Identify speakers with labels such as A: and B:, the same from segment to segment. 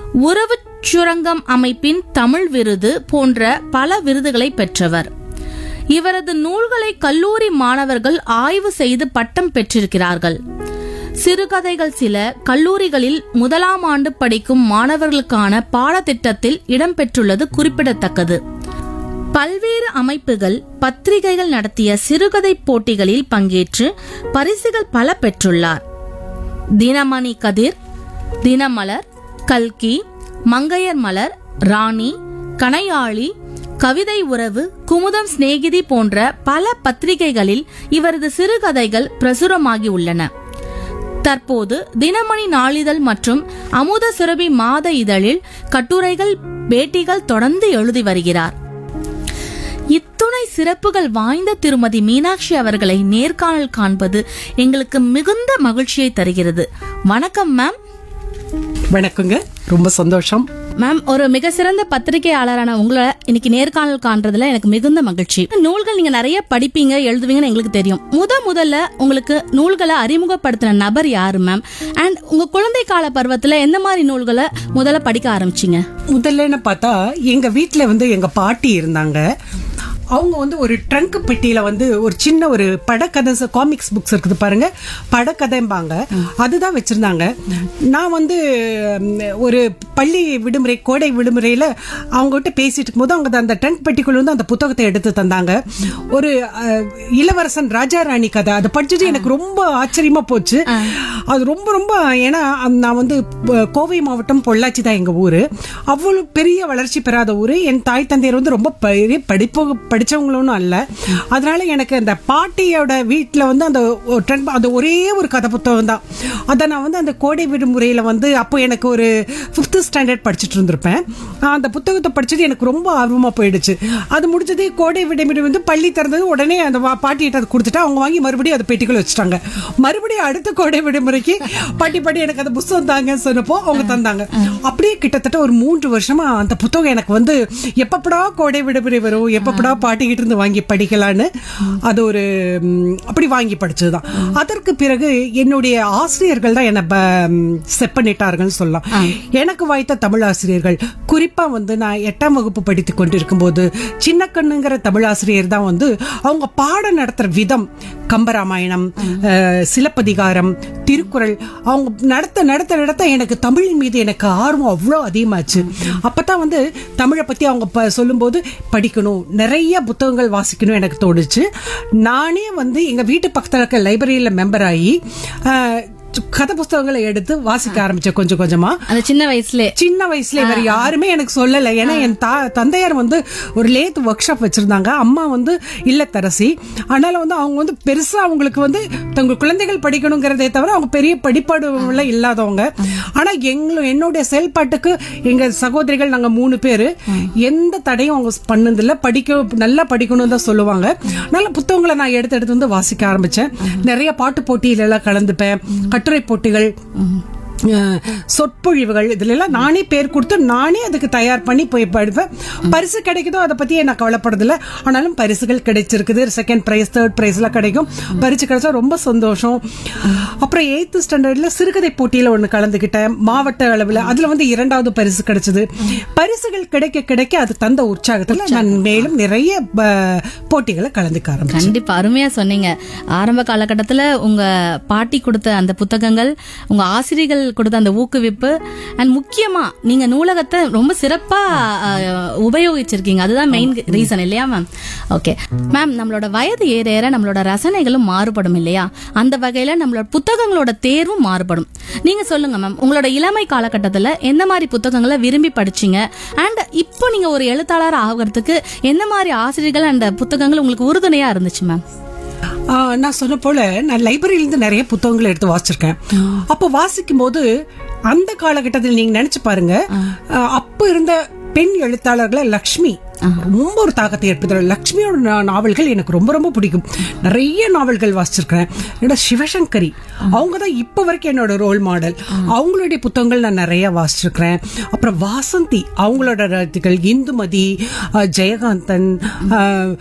A: உறவுச் சுரங்கம் அமைப்பின் தமிழ் விருது போன்ற பல விருதுகளை பெற்றவர் இவரது நூல்களை கல்லூரி மாணவர்கள் ஆய்வு செய்து பட்டம் பெற்றிருக்கிறார்கள் சிறுகதைகள் சில கல்லூரிகளில் முதலாம் ஆண்டு படிக்கும் மாணவர்களுக்கான பாடத்திட்டத்தில் இடம்பெற்றுள்ளது குறிப்பிடத்தக்கது பல்வேறு அமைப்புகள் பத்திரிகைகள் நடத்திய சிறுகதை போட்டிகளில் பங்கேற்று பரிசுகள் பல பெற்றுள்ளார் தினமணி கதிர் தினமலர் கல்கி மங்கையர் மலர் ராணி கனையாளி கவிதை உறவு குமுதம் சிநேகிதி போன்ற பல பத்திரிகைகளில் இவரது சிறுகதைகள் பிரசுரமாகி உள்ளன தற்போது தினமணி நாளிதழ் மற்றும் அமுத சுரபி மாத இதழில் கட்டுரைகள் பேட்டிகள் தொடர்ந்து எழுதி வருகிறார் இத்துணை சிறப்புகள் வாய்ந்த திருமதி மீனாட்சி அவர்களை நேர்காணல் காண்பது எங்களுக்கு மிகுந்த மகிழ்ச்சியை தருகிறது வணக்கம் மேம்
B: வணக்கங்க ரொம்ப சந்தோஷம்
A: மேம் ஒரு மிக சிறந்த பத்திரிகையாளரான உங்களை இன்னைக்கு நேர்காணல் காண்றதுல எனக்கு மிகுந்த மகிழ்ச்சி நூல்கள் நீங்க நிறைய படிப்பீங்க எழுதுவீங்கன்னு எங்களுக்கு தெரியும் முத முதல்ல உங்களுக்கு நூல்களை அறிமுகப்படுத்தின நபர் யாரு மேம் அண்ட் உங்க குழந்தை கால பருவத்துல எந்த மாதிரி நூல்களை முதல்ல படிக்க ஆரம்பிச்சீங்க
B: முதல்லன்னு பார்த்தா எங்க வீட்ல வந்து எங்க பாட்டி இருந்தாங்க அவங்க வந்து ஒரு ட்ரங்க் பெட்டியில வந்து ஒரு சின்ன ஒரு படக்கதை காமிக்ஸ் புக்ஸ் இருக்குது பாருங்க படக்கதைம்பாங்க அதுதான் வச்சிருந்தாங்க நான் வந்து ம், ஒரு பள்ளி விடுமுறை கோடை விடுமுறையில அவங்ககிட்ட பேசிட்டு இருக்கும்போது அவங்க அந்த ட்ரங்க் பெட்டிக்குள்ள வந்து அந்த புத்தகத்தை எடுத்து தந்தாங்க ஒரு அஹ், இளவரசன் ராஜா ராணி கதை அதை படிச்சுட்டு எனக்கு ரொம்ப ஆச்சரியமா போச்சு அது ரொம்ப ரொம்ப ஏன்னா அந்த நான் வந்து ப- கோவை மாவட்டம் பொள்ளாச்சி தான் எங்க ஊரு அவ்வளவு பெரிய வளர்ச்சி பெறாத ஊரு என் தாய் தந்தையர் வந்து ரொம்ப பெரிய படிப்பு படிச்சவங்களும் அல்ல அதனால எனக்கு அந்த பாட்டியோட வீட்டுல வந்து அந்த ஒரு trend- அந்த ஒரே ஒரு கதை புத்தகம் தான் அதை நான் வந்து அந்த கோடை விடுமுறையில வந்து அப்போ எனக்கு ஒரு ஃபிஃப்த் ஸ்டாண்டர்ட் படிச்சுட்டு இருந்திருப்பேன் நான் அந்த புத்தகத்தை படிச்சது எனக்கு ரொம்ப ஆர்வமா போயிடுச்சு அது முடிஞ்சது கோடை விடுமுறை வந்து பள்ளி திறந்தது உடனே அந்த வா- பாட்டிகிட்ட அதை கொடுத்துட்டு அவங்க வாங்கி மறுபடியும் அதை பெட்டிக்குள்ள வச்சுட்டாங்க மறுபடியும் அடுத்த கோடை விடுமுறைக்கு பாட்டி பாட்டி எனக்கு அந்த புத்தகம் தாங்கன்னு சொன்னப்போ அவங்க தந்தாங்க அப்படியே கிட்டத்தட்ட ஒரு மூன்று வருஷமா அந்த புத்தகம் எனக்கு வந்து எப்பப்படா கோடை விடுமுறை வரும் எப்பப்படா பாட்டிக்கிட்ட இருந்து வாங்கி படிக்கலான்னு அது ஒரு ம், அப்படி வாங்கி படிச்சதுதான் அதற்கு பிறகு என்னுடைய ஆசிரியர்கள் தான் என்ன செட் பண்ணிட்டார்கள்னு சொல்லலாம் எனக்கு வாய்த்த தமிழ் ஆசிரியர்கள் குறிப்பா வந்து நான் எட்டாம் வகுப்பு படித்து கொண்டிருக்கும் போது சின்ன கண்ணுங்கிற தமிழ் ஆசிரியர் தான் வந்து அவங்க பாடம் நடத்துற விதம் கம்பராமாயணம் அஹ், சிலப்பதிகாரம் திருக்குறள் அவங்க நடத்த நடத்த நடத்த எனக்கு தமிழின் மீது எனக்கு ஆர்வம் அவ்வளோ அதிகமாச்சு அப்பதான் வந்து தமிழை பத்தி அவங்க ப- சொல்லும்போது படிக்கணும் நிறைய புத்தகங்கள் வாசிக்கணும் எனக்கு தோணுச்சு நானே வந்து எங்க வீட்டு பக்கத்துல இருக்க லைப்ரரியில மெம்பர் ஆகி அஹ், கதை புஸ்தகங்களை எடுத்து வாசிக்க ஆரம்பிச்சேன் கொஞ்சம் கொஞ்சமா
A: அந்த சின்ன வயசுல
B: சின்ன வயசுல வேற யாருமே எனக்கு சொல்லல ஏன்னா என் தா- தந்தையார் வந்து ஒரு லேத் ஒர்க் ஷாப் வச்சிருந்தாங்க அம்மா வந்து இல்லத்தரசி அதனால வந்து அவங்க வந்து பெருசா அவங்களுக்கு வந்து தங்க குழந்தைகள் படிக்கணுங்கிறதே தவிர அவங்க பெரிய படிப்பாடு எல்லாம் இல்லாதவங்க ஆனா எங்களும் என்னுடைய செயல்பாட்டுக்கு எங்க சகோதரிகள் நாங்க மூணு பேரு எந்த தடையும் அவங்க பண்ணதில்ல படிக்க நல்லா படிக்கணும் தான் சொல்லுவாங்க நல்ல புத்தகங்களை நான் எடுத்து எடுத்து வந்து வாசிக்க ஆரம்பிச்சேன் நிறைய பாட்டு போட்டியில எல்லாம் கலந்துப்பேன் கட்டுரை போட்டிகள் அஹ், சொற்பொழிவுகள் இதுல எல்லாம் நானே பேர் கொடுத்து நானே அதுக்கு தயார் பண்ணி போய் படிப்பேன் பரிசு கிடைக்குதோ அதை பத்தி நான் கவலைப்படுறதில்ல ஆனாலும் பரிசுகள் கிடைச்சிருக்குது செகண்ட் பிரைஸ் தேர்ட் பிரைஸ் எல்லாம் கிடைக்கும் பரிசு கிடைச்சா ரொம்ப சந்தோஷம் அப்புறம் எயித்து ஸ்டாண்டர்ட்ல சிறுகதை போட்டியில ஒண்ணு கலந்துக்கிட்டேன் மாவட்ட அளவுல அதுல வந்து இரண்டாவது பரிசு கிடைச்சது பரிசுகள் கிடைக்க கிடைக்க அது தந்த உற்சாகத்துல நான் மேலும் நிறைய ப- போட்டிகளை கலந்துக்க ஆரம்பிச்சேன்
A: கண்டிப்பா அருமையா சொன்னீங்க ஆரம்ப காலகட்டத்துல உங்க பாட்டி கொடுத்த அந்த புத்தகங்கள் உங்க ஆசிரியர்கள் கொடுத்த அந்த ஊக்குவிப்பு அண்ட் முக்கியமா நீங்க நூலகத்தை ரொம்ப சிறப்பா அஹ், உபயோகிச்சிருக்கீங்க அதுதான் மெயின் ரீசன் இல்லையா மேம் ஓகே மேம் நம்மளோட வயது ஏற ஏற நம்மளோட ரசனைகளும் மாறுபடும் இல்லையா அந்த வகையில நம்மளோட புத்தகங்களோட தேர்வும் மாறுபடும் நீங்க சொல்லுங்க மேம் உங்களோட இளமை காலகட்டத்துல எந்த மாதிரி புத்தகங்களை விரும்பி படிச்சீங்க அண்ட் இப்போ நீங்க ஒரு எழுத்தாளர் ஆகிறதுக்கு எந்த மாதிரி ஆசிரியர்கள் அந்த புத்தகங்கள் உங்களுக்கு உறுதுணையா இருந்துச்சு மேம்
B: ஆ, நான் சொன்ன போல நான் லைப்ரரியில இருந்து நிறைய புத்தகங்களை எடுத்து வாசிச்சிருக்கேன் அப்போ வாசிக்கும் போது அந்த காலகட்டத்தில் நீங்க நினைச்சு பாருங்க ஆ, அப்ப இருந்த பெண் எழுத்தாளர்களை லக்ஷ்மி ரொம்ப ஒரு தாக்கத்தை ஏற்படுத்துற லக்ஷ்மியோட நா- நாவல்கள் எனக்கு ரொம்ப ரொம்ப பிடிக்கும் நிறைய நாவல்கள் வாசிச்சிருக்கிறேன் என்னோட சிவசங்கரி அவங்க தான் இப்ப வரைக்கும் என்னோட ரோல் மாடல் அவங்களுடைய புத்தகங்கள் நான் நிறைய வாசிச்சிருக்கிறேன் அப்புறம் வாசந்தி அவங்களோட ரத்திகள் இந்துமதி ஆ, ஜெயகாந்தன் ஆ,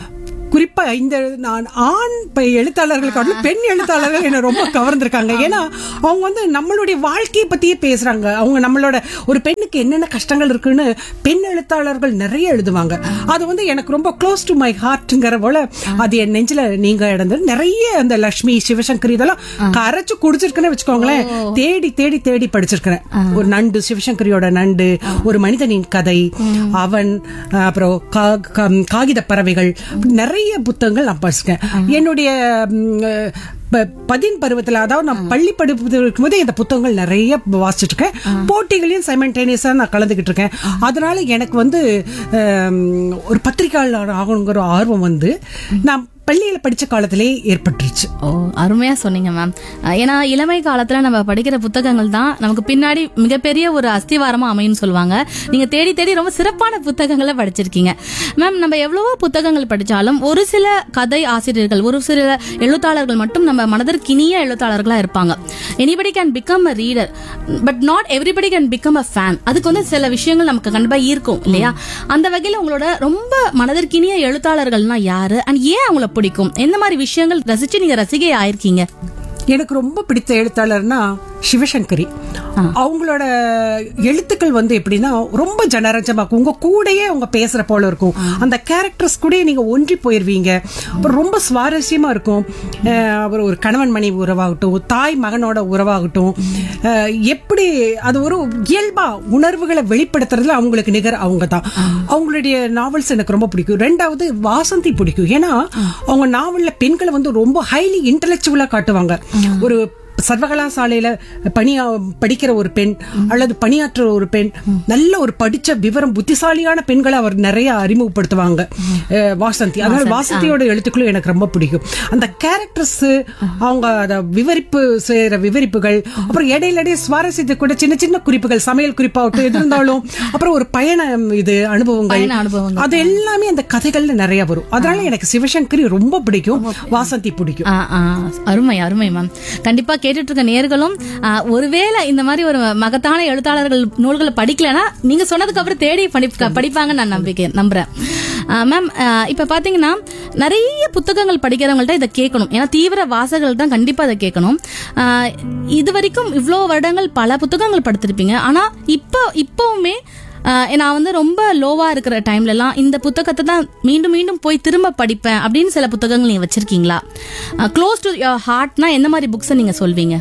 B: குறிப்பா இந்த நான் ஆண் ப- எழுத்தாளர்கள் காட்டிலும் பெண் எழுத்தாளர்கள் என்ன ரொம்ப கவர்ந்திருக்காங்க ஏன்னா அவங்க வந்து நம்மளுடைய வாழ்க்கையை பத்தியே பேசுறாங்க அவங்க நம்மளோட ஒரு பெண்ணுக்கு என்னென்ன கஷ்டங்கள் இருக்குன்னு பெண் எழுத்தாளர்கள் நிறைய எழுதுவாங்க அது வந்து எனக்கு ரொம்ப க்ளோஸ் டு மை ஹார்ட்ங்கிற போல அது என் நெஞ்சில நீங்க இடந்து நிறைய அந்த லட்சுமி சிவசங்கர் இதெல்லாம் கரைச்சு குடிச்சிருக்குன்னு வச்சுக்கோங்களேன் தேடி தேடி தேடி படிச்சிருக்கிறேன் ஒரு நண்டு சிவசங்கரியோட நண்டு ஒரு மனிதனின் கதை அவன் அஹ், அப்புறம் கா- கா- காகித பறவைகள் நிறைய புத்தகங்கள் நான் படிச்சிருக்கேன் என்னுடைய ம், அஹ், ப- பதின் பருவத்துல அதாவது நான் பள்ளி படிப்பு இருக்கும்போது இந்த புத்தகங்கள் நிறைய வாசிச்சுட்டு இருக்கேன் போட்டிகளையும் சைமல்டேனியஸா நான் கலந்துகிட்டு இருக்கேன் அதனால எனக்கு வந்து அஹ், ஒரு பத்திரிகையாளர் ஆகணுங்கிற ஆர்வம் வந்து நான் பள்ளியில படிச்ச காலத்திலே ஏற்பட்டுருச்சு
A: ஓ அருமையா சொன்னீங்க மேம் ஏன்னா இளமை காலத்துல நம்ம படிக்கிற புத்தகங்கள் தான் நமக்கு பின்னாடி மிகப்பெரிய ஒரு அஸ்திவாரமா அமையும்னு சொல்லுவாங்க நீங்க தேடி தேடி ரொம்ப சிறப்பான புத்தகங்களை படிச்சிருக்கீங்க மேம் நம்ம எவ்வளவோ புத்தகங்கள் படிச்சாலும் ஒரு சில கதை ஆசிரியர்கள் ஒரு சில எழுத்தாளர்கள் மட்டும் நம்ம மனதிற்கினிய எழுத்தாளர்களா இருப்பாங்க anybody can become a reader but not everybody can become a fan அதுக்கு வந்து சில விஷயங்கள் நமக்கு கண்டிப்பா ஈர்க்கும் இல்லையா அந்த வகையில உங்களோட ரொம்ப மனதிற்கினிய எழுத்தாளர்கள்னா யாரு அண்ட் ஏன் அவங்கள பிடிக்கும் எந்த மாதிரி விஷயங்கள் ரசிச்சு நீங்க ரசிகை ஆயிருக்கீங்க
B: எனக்கு ரொம்ப பிடித்த எழுத்தாளர்னா சிவசங்கரி அவங்களோட எழுத்துக்கள் வந்து எப்படின்னா ரொம்ப ஜனரஞ்சமா இருக்கும் உங்க கூடயே அவங்க பேசுற போல இருக்கும் அந்த கேரக்டர்ஸ் கூட நீங்க ஒன்றி போயிருவீங்க அப்புறம் ரொம்ப சுவாரஸ்யமா இருக்கும் அஹ் அப்புறம் ஒரு கணவன் மனைவி உறவாகட்டும் தாய் மகனோட உறவாகட்டும் அஹ் எப்படி அது ஒரு இயல்பா உணர்வுகளை வெளிப்படுத்துறதுல அவங்களுக்கு நிகர் அவங்க தான் அவங்களுடைய நாவல்ஸ் எனக்கு ரொம்ப பிடிக்கும் ரெண்டாவது வாசந்தி பிடிக்கும் ஏன்னா அவங்க நாவல்ல பெண்களை வந்து ரொம்ப ஹைலி இன்டலெக்சுவலா காட்டுவாங்க ஒரு சர்வகலாசாலையில பணியா படிக்கிற ஒரு பெண் அல்லது பணியாற்றுற ஒரு பெண் நல்ல ஒரு படிச்ச விவரம் புத்திசாலியான பெண்களை அவர் நிறைய அறிமுகப்படுத்துவாங்க அஹ் வாசந்தி அதனால வாசந்தியோட எழுத்துக்களும் எனக்கு ரொம்ப பிடிக்கும் அந்த கேரக்டர்ஸ் அவங்க அத விவரிப்பு செய்யற விவரிப்புகள் அப்புறம் இடையில இடையே சுவாரஸ்யத்தை கூட சின்ன சின்ன குறிப்புகள் சமையல் குறிப்பாகட்டும் எது இருந்தாலும் அப்புறம் ஒரு பயணம் இது அனுபவங்கள்
A: பயண அனுபவங்கள்.
B: அது எல்லாமே அந்த கதைகள்ல நிறைய வரும் அதனால எனக்கு சிவசங்கரி ரொம்ப பிடிக்கும் வாசந்தி பிடிக்கும்
A: ஆ, ஆ, அருமை அருமை மேம் கண்டிப்பா கேட்டுட்டு இருக்க நேர்களும் ஆ, ஒருவேளை இந்த மாதிரி ஒரு மகத்தான எழுத்தாளர்கள் நூல்களை படிக்கலனா நீங்க சொன்னதுக்கு அப்புறம் தேடி படி படிப்பாங்கன்னு நான் நம்பிக்கை நம்புறேன் ஆ, மேம் ஆ, இப்ப பாத்தீங்கன்னா நிறைய புத்தகங்கள் படிக்கிறவங்கள்ட்ட இதை கேட்கணும் ஏன்னா தீவிர வாசகர்கள் தான் கண்டிப்பா அதை கேட்கணும் ஆ, இது வரைக்கும் இவ்வளோ வருடங்கள் பல புத்தகங்கள் படுத்திருப்பீங்க ஆனா இப்போ இப்பவுமே ஆஹ் நான் வந்து ரொம்ப லோவா இருக்கிற டைம்ல எல்லாம் இந்த புத்தகத்தை தான் மீண்டும் மீண்டும் போய் திரும்ப படிப்பேன் அப்படின்னு சில புத்தகங்கள் நீங்க வச்சிருக்கீங்களா க்ளோஸ் டு யோர் ஹார்ட்னா எந்த மாதிரி புக்ஸை நீங்க சொல்வீங்க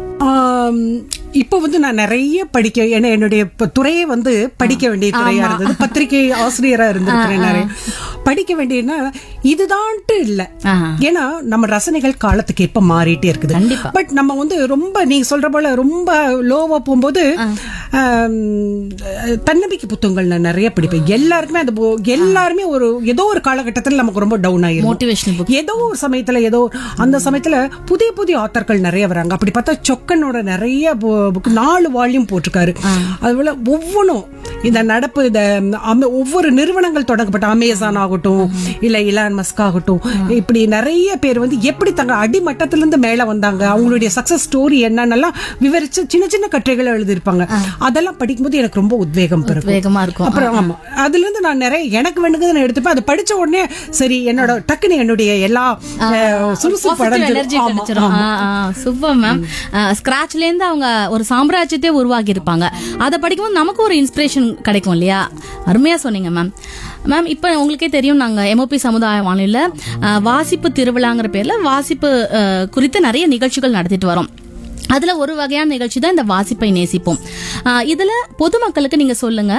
B: ஆம், இப்போ வந்து நான் நிறைய படிக்க ஏன்னா என்னுடைய இப்ப துறையே வந்து படிக்க வேண்டிய துறையா இருந்தது பத்திரிகை ஆசிரியரா இருந்திருக்கிறேன் நிறைய படிக்க வேண்டியதுன்னா இதுதான்ட்டு இல்ல
A: ஆஹா.
B: ஏன்னா நம்ம ரசனைகள் காலத்துக்கு எப்ப மாறிட்டே இருக்குது
A: கண்டிப்பா.
B: பட் நம்ம வந்து ரொம்ப நீங்க சொல்ற போல ரொம்ப லோவா போகும்போது ஆம், தன்னம்பிக்கை புத்தகங்கள் நான் நிறைய படிப்பேன் எல்லாருக்குமே அந்த பு- எல்லாருமே ஒரு ஏதோ ஒரு காலகட்டத்தில் நமக்கு ரொம்ப டவுன் ஆயிரும்
A: மோட்டிவேஷனல் புக்
B: ஏதோ ஒரு சமயத்துல ஏதோ அந்த சமயத்துல புதிய புதிய ஆத்தர்கள் நிறைய வராங்க அப்படி பார்த்தா சொக்கனோட நிறைய புக் நாலு வால்யூம் போட்டிருக்காரு அதுபோல ஒவ்வொன்றும் இந்த நடப்பு இந்த அம- ஒவ்வொரு நிறுவனங்கள் தொடங்கப்பட்ட அமேசான் ஆகட்டும் இல்ல இலான் மஸ்க் ஆகட்டும் இப்படி நிறைய பேர் வந்து எப்படி தங்க அடிமட்டத்துல இருந்து மேல வந்தாங்க அவங்களுடைய சக்சஸ் ஸ்டோரி என்னன்னெல்லாம் விவரிச்சு சின்ன சின்ன கட்டுரைகளை எழுதியிருப்பாங்க அதெல்லாம் படிக்கும்போது எனக்கு ரொம்ப உத்வேகம் பிறகு
A: வேகமா இருக்கும்
B: அப்புறம் ஆமா அதுல இருந்து நான் நிறைய எனக்கு வேணுங்கிறத நான் எடுத்துப்பேன் அதை படிச்ச உடனே சரி என்னோட டக்குன்னு என்னுடைய எல்லா அஹ், சுறுசுறுப்பு
A: எனர்ஜி
B: அடைஞ்சிரும். ஆமா,
A: கிடைச்சிரும்
B: ஆமா.
A: சூப்பர் மேம் ஸ்கிராச்ல இருந்து அவங்க ஒரு சாம்ராஜ்யத்தை உருவாக்கி இருப்பாங்க அதை படிக்கும்போது நமக்கு ஒரு இன்ஸ்பிரேஷன் கிடைக்கும் இல்லையா அருமையா சொன்னீங்க மேம் மேம் இப்போ உங்களுக்கே தெரியும் நாங்க எம்ஓபி சமுதாய வானிலையில அஹ், வாசிப்பு திருவிழாங்கிற பேர்ல வாசிப்பு அஹ், குறித்து நிறைய நிகழ்ச்சிகள் நடத்திட்டு வரோம் அதுல ஒரு வகையான நிகழ்ச்சி தான் இந்த வாசிப்பை நேசிப்போம் அஹ், இதுல பொதுமக்களுக்கு நீங்க சொல்லுங்க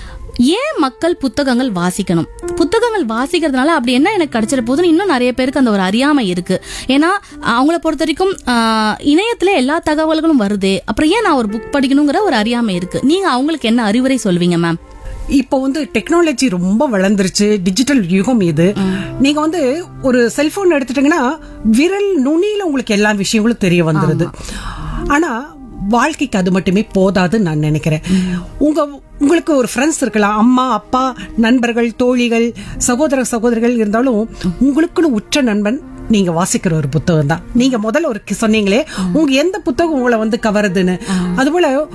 A: ஏன் மக்கள் புத்தகங்கள் வாசிக்கணும் புத்தகங்கள் வாசிக்கிறதுனால அப்படி என்ன எனக்கு கிடைச்சிட போதுன்னு இன்னும் நிறைய பேருக்கு அந்த ஒரு அறியாமை இருக்கு ஏன்னா அவங்கள பொறுத்த வரைக்கும் ஆஹ், இணையத்துல எல்லா தகவல்களும் வருதே அப்புறம் ஏன் நான் ஒரு புக் படிக்கணுங்கிற ஒரு அறியாமை இருக்கு நீங்க அவங்களுக்கு என்ன அறிவுரை சொல்வீங்க மேம்
B: இப்போ வந்து டெக்னாலஜி ரொம்ப வளர்ந்துருச்சு டிஜிட்டல் யுகம் இது நீங்க வந்து ஒரு செல்போன் எடுத்துட்டீங்கன்னா விரல் நுனியில உங்களுக்கு எல்லா விஷயங்களும் தெரிய வந்துருது ஆனா வாழ்க்கைக்கு அது மட்டுமே போதாதுன்னு நான் நினைக்கிறேன் உங்க உங்களுக்கு ஒரு ஃப்ரெண்ட்ஸ் இருக்கலாம் அம்மா அப்பா நண்பர்கள் தோழிகள் சகோதர சகோதரிகள் இருந்தாலும் உங்களுக்குன்னு உற்ற நண்பன் நீங்க வாசிக்கிற ஒரு புத்தகம் தான் நீங்க முதல்ல ஒரு சொன்னீங்களே உங்க எந்த புத்தகம் உங்களை வந்து கவருதுன்னு அதுபோல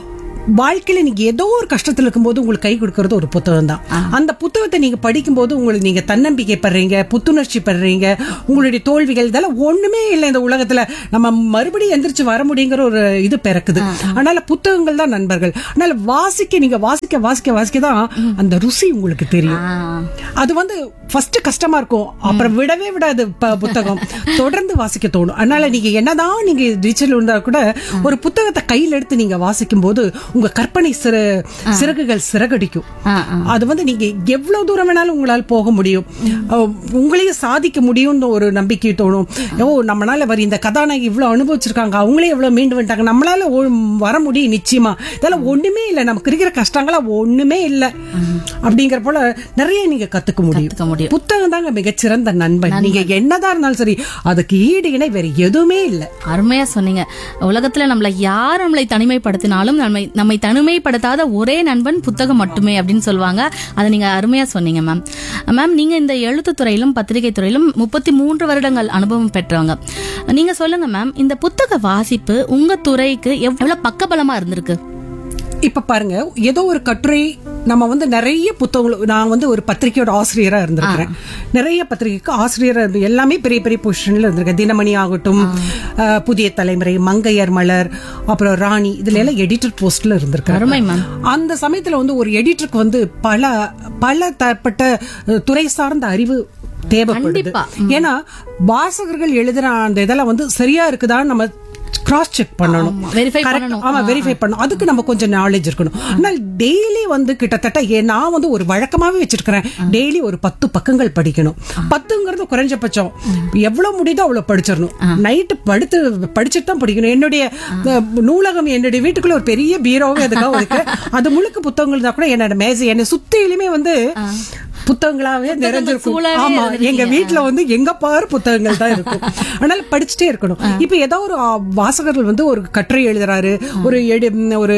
B: வாழ்க்கையில நீங்க ஏதோ ஒரு கஷ்டத்துல இருக்கும்போது உங்களுக்கு கை கொடுக்கறது ஒரு புத்தகம் தான் அந்த புத்தகத்தை நீங்க படிக்கும்போது உங்களுக்கு நீங்க தன்னம்பிக்கை படுறீங்க புத்துணர்ச்சி படுறீங்க உங்களுடைய தோல்விகள் இதெல்லாம் ஒண்ணுமே இல்லை இந்த உலகத்துல நம்ம மறுபடியும் எந்திரிச்சு வர முடியுங்கிற ஒரு இது பிறக்குது அதனால புத்தகங்கள் தான் நண்பர்கள் அதனால வாசிக்க நீங்க வாசிக்க வாசிக்க வாசிக்க தான் அந்த ருசி உங்களுக்கு தெரியும்
A: ஆ.
B: அது வந்து ஃபர்ஸ்ட் கஷ்டமா இருக்கும் அப்புறம் விடவே விடாது ப- புத்தகம் தொடர்ந்து வாசிக்க தோணும் அதனால நீங்க என்னதான் நீங்க டிஜிட்டல் இருந்தா கூட ஒரு புத்தகத்தை கையில் எடுத்து நீங்க வாசிக்கும் போது உங்க கற்பனை சிறு சிறகுகள் சிறகடிக்கும்
A: ஆ, ஆ.
B: அது வந்து நீங்க எவ்வளவு தூரம் வேணாலும் உங்களால் போக முடியும் அஹ் உங்களையும் சாதிக்க முடியும்னு ஒரு நம்பிக்கை தோணும் ஓ நம்மளால வர இந்த கதாநாயகி இவ்வளவு அனுபவிச்சிருக்காங்க அவங்களே எவ்வளவு மீண்டு வந்துட்டாங்க நம்மளால ஒ- வர முடியும் நிச்சயமா இதெல்லாம் ஒண்ணுமே இல்லை நமக்கு இருக்கிற கஷ்டங்களா ஒண்ணுமே இல்லை அப்படிங்கிற போல நிறைய நீங்க கத்துக்க முடியும்
A: கத்துக்க முடியும்
B: புத்தகம் தாங்க மிகச்சிறந்த நண்பன் நீங்க என்னதான் இருந்தாலும் சரி அதுக்கு ஈடு இணை வேற எதுவுமே இல்லை
A: அருமையா சொன்னீங்க உலகத்துல நம்மள யார் நம்மளை தனிமைப்படுத்தினாலும் நம்மை நம்மை தனிமைப்படுத்தாத ஒரே நண்பன் புத்தகம் மட்டுமே அப்படின்னு சொல்லுவாங்க அதை நீங்க அருமையா சொன்னீங்க மேம் மேம் நீங்க இந்த எழுத்து துறையிலும் பத்திரிகை துறையிலும் முப்பத்தி மூன்று வருடங்கள் அனுபவம் பெற்றவங்க நீங்க சொல்லுங்க மேம் இந்த புத்தக வாசிப்பு உங்க துறைக்கு எவ்வளவு பக்கபலமா இருந்திருக்கு
B: இப்ப பாருங்க ஏதோ ஒரு கட்டுரை நம்ம வந்து நிறைய புத்தகங்கள் நான் வந்து ஒரு பத்திரிகையோட ஆசிரியரா இருந்திருக்கிறேன் நிறைய பத்திரிகைக்கு ஆசிரியரா இருந்து எல்லாமே பெரிய பெரிய பொசிஷன்ல இருந்திருக்கேன் தினமணி ஆகட்டும் அஹ், புதிய தலைமுறை மங்கையர் மலர் அப்புறம் ராணி இதுல எல்லாம் எடிட்டர் போஸ்ட்ல இருந்திருக்கேன்
A: அருமை மேம்
B: அந்த சமயத்துல வந்து ஒரு எடிட்டருக்கு வந்து பல பல தரப்பட்ட அஹ், துறை சார்ந்த அறிவு தேவைப்படுது
A: கண்டிப்பா.
B: ஏன்னா வாசகர்கள் எழுதுற அந்த இதெல்லாம் வந்து சரியா இருக்குதான்னு நம்ம கிராஸ் செக் பண்ணணும்
A: வெரிஃபை
B: Correct.
A: பண்ணணும்
B: ஆமா வெரிஃபை பண்ணணும் அதுக்கு நம்ம கொஞ்சம் நாலேஜ் இருக்கணும் ஆனால் டெய்லி வந்து கிட்டத்தட்ட ஏ- நான் வந்து ஒரு வழக்கமாவே வச்சிருக்கிறேன் டெய்லி ஒரு பத்து பக்கங்கள் படிக்கணும் பத்துங்கிறது குறைஞ்சபட்சம் எவ்வளவு முடியுதோ அவ்வளவு படிச்சிடணும் நைட்டு படுத்து படிச்சுட்டு தான் படிக்கணும் என்னுடைய அஹ், நூலகம் என்னுடைய வீட்டுக்குள்ள ஒரு பெரிய பீரோவே அதுக்காக இருக்கு அது முழுக்க புத்தகங்கள் தான் கூட என்னோட மேசை என்னை சுத்திலுமே வந்து புத்தகங்களாவே நிறைஞ்சிருக்கும்
A: சூழவே
B: ஆமா
A: இருந்திருக்கீங்க.
B: எங்க வீட்ல வந்து எங்க பாரு புத்தகங்கள் தான் இருக்கும் அதனால படிச்சுட்டே இருக்கணும் இப்ப ஏதோ ஒரு ஆ, வாசகர்கள் வந்து ஒரு கட்டுரை எழுதுறாரு ஒரு எடி- ம், ஒரு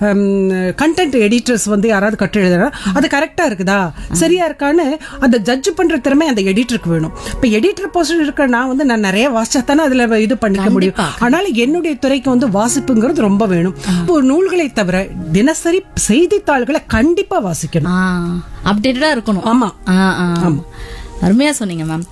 B: கண்டென்ட் எடிட்டர்ஸ் வந்து யாராவது கட்டுரை எழுதுறாரு அது கரெக்டா இருக்குதா சரியா இருக்கான்னு அந்த ஜட்ஜ் பண்ற திறமை அந்த எடிட்டருக்கு வேணும் இப்ப எடிட்டர் போஸ்ட் இருக்க நான் வந்து நான் நிறைய வாசிச்சா தானே அதுல இது பண்ணிக்க முடியும் அதனால என்னுடைய துறைக்கு வந்து வாசிப்புங்கிறது ரொம்ப வேணும் இப்போ நூல்களை தவிர தினசரி செய்தித்தாள்களை கண்டிப்பா வாசிக்கணும்
A: ஆ அப்டேட்டடா இருக்கணும்
B: ஆமா
A: ஆ, ஆ. அருமையா சொன்னீங்க மேம்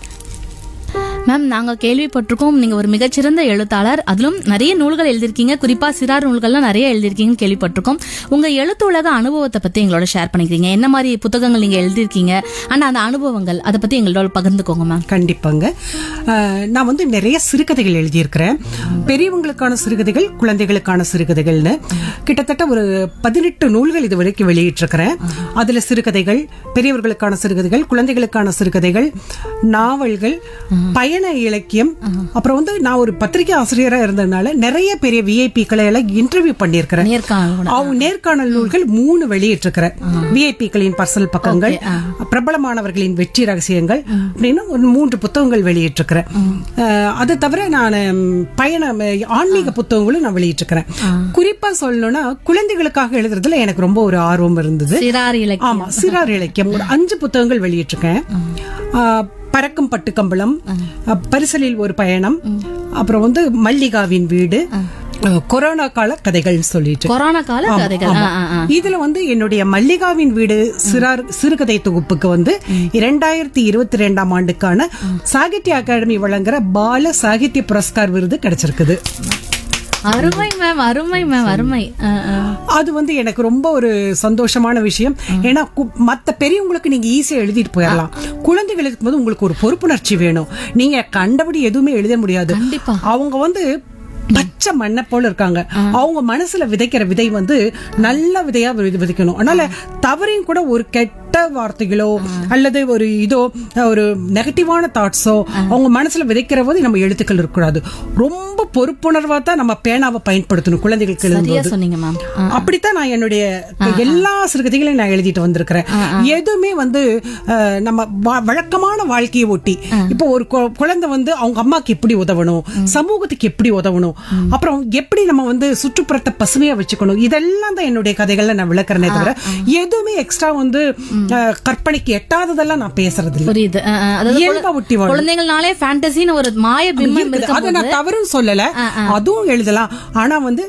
A: மேம் நாங்க கேள்விப்பட்டிருக்கோம் நீங்க ஒரு மிகச்சிறந்த எழுத்தாளர் அதிலும் நிறைய நூல்கள் எழுதிருக்கீங்க குறிப்பா சிறார் நூல்கள்லாம் நிறைய எழுதிருக்கீங்கன்னு கேள்விப்பட்டிருக்கோம் உங்க எழுத்து உலக அனுபவத்தை பத்தி எங்களோட ஷேர் பண்ணிக்கிறீங்க என்ன மாதிரி புத்தகங்கள் நீங்க எழுதிருக்கீங்க ஆனா அந்த அனுபவங்கள் அதை பத்தி எங்களோட பகிர்ந்துக்கோங்க மேம்
B: கண்டிப்பாங்க அஹ், நான் வந்து நிறைய சிறுகதைகள் எழுதியிருக்கிறேன் பெரியவங்களுக்கான சிறுகதைகள் குழந்தைகளுக்கான சிறுகதைகள்னு கிட்டத்தட்ட ஒரு பதினெட்டு நூல்கள் இது வரைக்கும் வெளியிட்டிருக்கிறேன் அதுல சிறுகதைகள் பெரியவர்களுக்கான சிறுகதைகள் குழந்தைகளுக்கான சிறுகதைகள் நாவல்கள் பயண இலக்கியம் அப்புறம் வந்து நான் ஒரு பத்திரிகை ஆசிரியரா இருந்ததுனால நிறைய பெரிய விஐபிக்களை எல்லாம் இன்டர்வியூ பண்ணியிருக்கிறேன்
A: நேர்காணல்
B: அவங்க நேர்காணல் நூல்கள் மூணு வெளியிட்டிருக்கிறேன் விஐபிக்களின் பர்சனல் பக்கங்கள் பிரபலமானவர்களின் வெற்றி ரகசியங்கள் அப்படின்னு ஒரு மூன்று புத்தகங்கள் வெளியிட்டிருக்கிறேன் அஹ், அது தவிர நான் பயண ஆன்மீக புத்தகங்களும் நான் வெளியிட்டிருக்கிறேன் குறிப்பா சொல்லணும்னா குழந்தைகளுக்காக எழுதுறதுல எனக்கு ரொம்ப ஒரு ஆர்வம் இருந்தது
A: சிறார் இலக்கியம்
B: ஆமா சிறார் இலக்கியம் ஒரு அஞ்சு புத்தகங்கள் வெளியிட்டிருக்கேன் ஆஹ், பறக்கும் பட்டுக்கம்பளம் அஹ், பரிசலில் ஒரு பயணம் அப்புறம் வந்து மல்லிகாவின் வீடு அஹ், கொரோனா கால கதைகள் சொல்லிட்டு
A: கொரோனா கால கதைகள் ஆ, ஆ, ஆ.
B: இதுல வந்து என்னுடைய மல்லிகாவின் வீடு சிறார் சிறுகதை தொகுப்புக்கு வந்து இரண்டாயிரத்தி இருபத்தி ரெண்டாம் ஆண்டுக்கான சாகித்ய அகாடமி வழங்குற பால சாகித்ய புரஸ்கார் விருது கிடைச்சிருக்குது
A: அருமை மேம் அருமை மேம் அருமை ஆ, ஆ.
B: அது வந்து எனக்கு ரொம்ப ஒரு சந்தோஷமான விஷயம் ஏன்னா கு- மத்த பெரியவங்களுக்கு நீங்க ஈஸியா எழுதிட்டு போயிடலாம் குழந்தைகளுக்கு போது உங்களுக்கு ஒரு பொறுப்புணர்ச்சி வேணும் நீங்க கண்டபடி எதுவுமே எழுத முடியாது
A: கண்டிப்பா.
B: அவங்க வந்து பச்சை மண்ணை போல இருக்காங்க அவங்க மனசுல விதைக்கிற விதை வந்து நல்ல விதையா விதை- விதைக்கணும் அதனால தவறையும் கூட ஒரு கெட்ட வார்த்தைகளோ அல்லது ஒரு இதோ ஒரு நெகட்டிவான தாட்ஸோ அவங்க மனசுல விதைக்கிற போது நம்ம எழுத்துக்கள் இருக்கக்கூடாது ரொம்ப பொறுப்புணர்வா தான் நம்ம பேனாவை பயன்படுத்தணும் குழந்தைகளுக்கு
A: சரியா
B: எழுதும்போது
A: சொன்னீங்க மேம்
B: அப்படித்தான் நான் என்னுடைய எல்லா சிறுகதைகளையும் நான் எழுதிட்டு வந்திருக்கிறேன் எதுவுமே வந்து அஹ், நம்ம வா- வழக்கமான வாழ்க்கையை ஒட்டி இப்போ ஒரு கு- குழந்தை வந்து அவங்க அம்மாக்கு எப்படி உதவணும் சமூகத்துக்கு எப்படி உதவணும் அப்புறம் எப்படி நம்ம வந்து சுற்றுப்புறத்தை பசுமையா வச்சுக்கணும் இதெல்லாம் தான் என்னுடைய கதைகள்ல நான் விளக்குறேனே தவிர எதுவுமே எக்ஸ்ட்ரா வந்து அஹ், கற்பனைக்கு எட்டாததெல்லாம் நான் பேசுறது இல்ல
A: புரியுது ஆ, ஆ. அதாவது
B: இயல்பா ஒட்டி வாழும்.
A: குழந்தைகள்னாலே ஃபேண்டசின்னு ஒரு மாய பிம்பம்
B: இருக்குது. அதை
A: இருக்கும்
B: நான் தவறும் சொல்லல அதுவும் எழுதலாம் ஆனா வந்து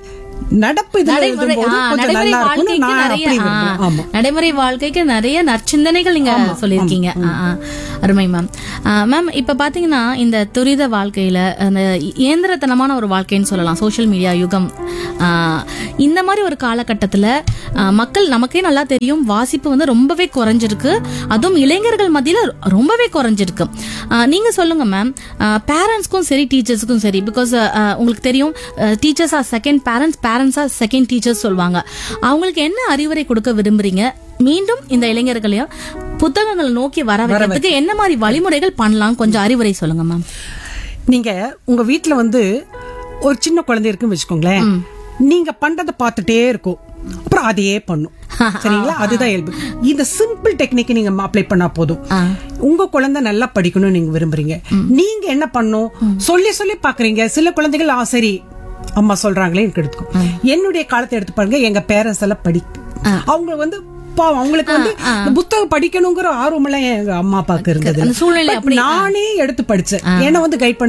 B: நடப்பு இதுல
A: நடைமுறை
B: எழுதும்போது
A: ஆ,
B: கொஞ்சம்
A: நடைமுறை
B: நல்லா இருக்கும்னு
A: வாழ்க்கைக்கு
B: நான்
A: நிறைய
B: அப்படி
A: ஆ,
B: விரும்புறேன். ஆமா
A: நடைமுறை வாழ்க்கைக்கு நிறைய நற்சிந்தனைகள் நீங்க சொல்லியிருக்கீங்க ஆ, ஆ. அருமை மேம் மேம் இப்ப பாத்தீங்கன்னா இந்த துரித வாழ்க்கையில அந்த இயந்திரத்தனமான ஒரு வாழ்க்கைன்னு சொல்லலாம் சோஷியல் மீடியா யுகம் ஆ, இந்த மாதிரி ஒரு காலகட்டத்துல ஆ, மக்கள் நமக்கே நல்லா தெரியும் வாசிப்பு வந்து ரொம்பவே குறைஞ்சிருக்கு அதுவும் இளைஞர்கள் மத்தியில ரொம்பவே குறைஞ்சிருக்கு ஆ, நீங்க சொல்லுங்க மேம் பேரண்ட்ஸ்க்கும் சரி டீச்சர்ஸ்க்கும் சரி பிகாஸ் உங்களுக்கு தெரியும் teachers are second parents parents are second teachers சொல்லுவாங்க அவங்களுக்கு என்ன அறிவுரை கொடுக்க விரும்புறீங்க மீண்டும் இந்த இளைஞர்களையும் புத்தகங்களை நோக்கி வர வைக்கிறதுக்கு என்ன மாதிரி வழிமுறைகள் பண்ணலாம் கொஞ்சம் அறிவுரை சொல்லுங்க மேம்
B: நீங்க உங்க வீட்ல வந்து ஒரு சின்ன குழந்தை இருக்குன்னு வச்சுக்கோங்களேன் நீங்க பண்றதை பார்த்துட்டே இருக்கும் அப்புறம் அதையே பண்ணும் சரிங்களா அதுதான் இயல்பு இந்த சிம்பிள் டெக்னிக் நீங்க அப்ளை பண்ணா போதும் உங்க குழந்தை நல்லா படிக்கணும்னு நீங்க விரும்புறீங்க நீங்க என்ன பண்ணும் சொல்லி சொல்லி பாக்குறீங்க சில குழந்தைகள் ஆ சரி அம்மா சொல்றாங்களே எனக்கு எடுத்துக்கும் என்னுடைய காலத்தை எடுத்து பாருங்க எங்க பேரண்ட்ஸ் எல்லாம் படி அவங்க வந்து பாவம் அவங்களுக்கு வந்து இந்த புத்தகம் படிக்கணுங்கிற ஆர்வம் எல்லாம் எங்க அம்மா அப்பாக்கு இருந்தது
A: அந்த சூழ்நிலை
B: But நானே எடுத்து படிச்சேன் ஏன்னா வந்து கைட் பண்ண